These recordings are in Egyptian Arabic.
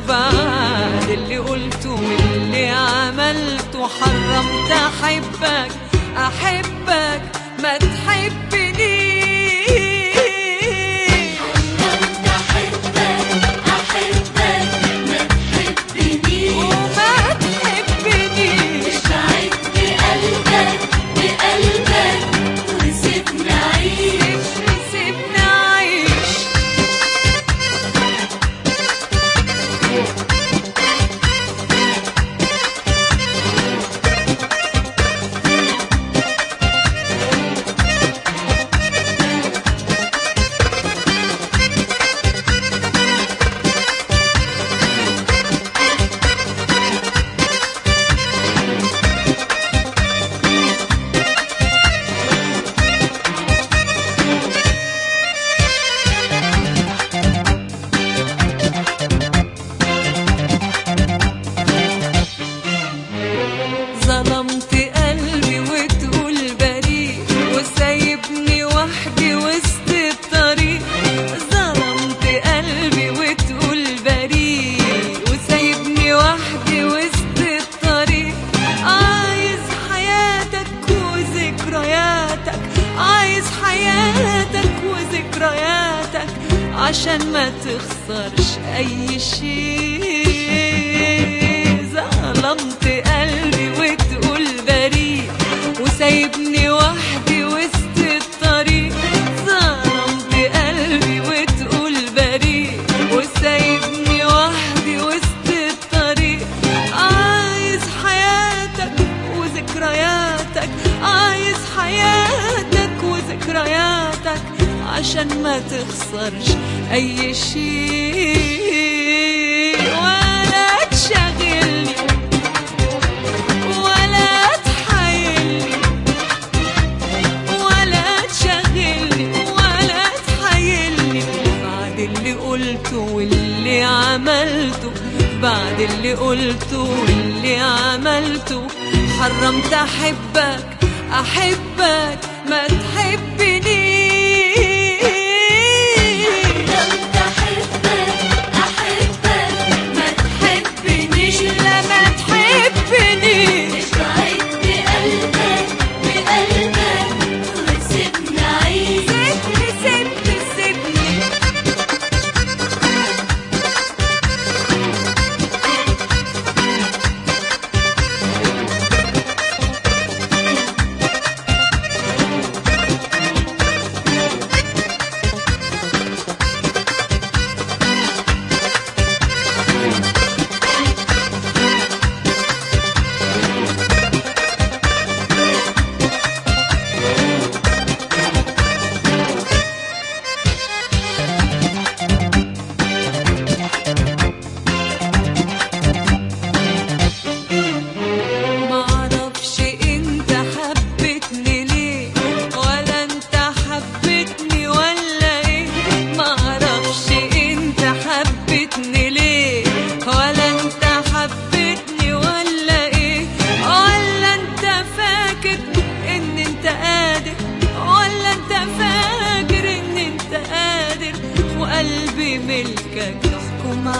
بعد اللي قلته واللي عملته حرمت احبك احبك ما تحبنيش حرمت أحبك أحبك ما تحبنيش وما تحبنيش اشتعت بقلبك بقلبك وسيبني أعيش سيبني اعيش ظلمت قلبي وتقول بريء وسايبني وحدي وسط الطريق ظلمت قلبي وتقول بريء وسايبني وحدي وسط الطريق عايز حياتك وذكرياتك عايز حياتك وذكرياتك عشان ما تخسرش اي شيء ظلمت قلبي وتقول بريء وسايبني وحدي وسط الطريق ظلمت قلبي وتقول بريء وسايبني وحدي وسط الطريق عايز حياتك وذكرياتك عايز حياتك وذكرياتك عشان ما تخسرش اي شيء ولا تشغلني ولا تحايلني ولا تشغلني ولا تحايلني بعد اللي قلته واللي عملته بعد اللي قلته واللي عملته حرمت احبك احبك ما تحبنيش حرمت أحبك أحبك ما تحبنيش لا ما تحبنيش اشتعت بقلبك بقلبك وسيبني أعيش سيبني سيبني سيبني معرفش انت حبيتني ليه ولا انت حبيتني ولا ايه معرفش انت حبيتني ليه ولا انت حبيتني ولا ايه ولا انت فاكر ان انت قادر ولا انت فاكر ان انت قادر وقلبي ملكك تحكم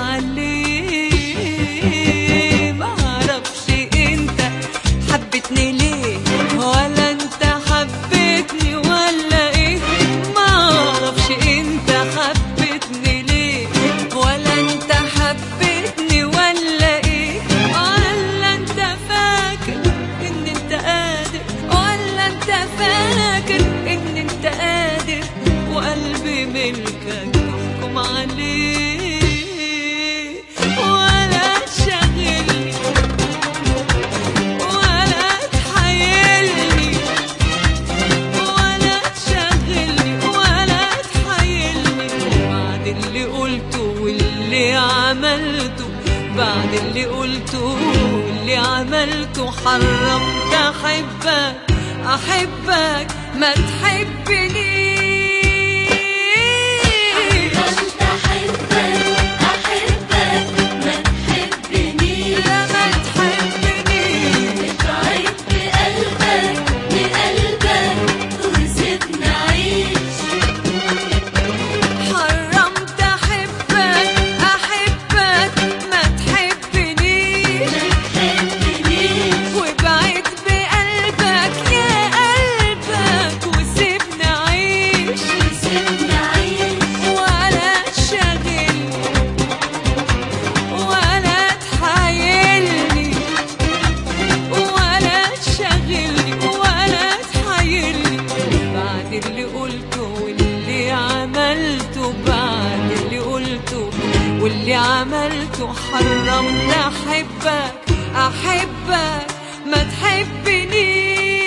عليه معرفش انت حبيتني ليه ولا انت حبيتني ولا ايه معرفش انت حبيتني ليه ولا انت حبيتني ولا ايه ولا انت فاكر ان انت قادر ولا انت فاكر ان انت قادر وقلبي ملكك تحكم عليه ولا تشغلني ولا تحايلني ولا تشغلني ولا تحايلني بعد اللي قلته واللي عملته بعد اللي قلته واللي عملته حرمت احبك احبك ما تحبنيش حرمت أحبك أحبك ما تحبنيش لا ما تحبنيش اشتعت بقلبك بقلبك وسيبني أعيش حرمت احبك احبك ما اللي عملته حرمت احبك احبك ما تحبنيش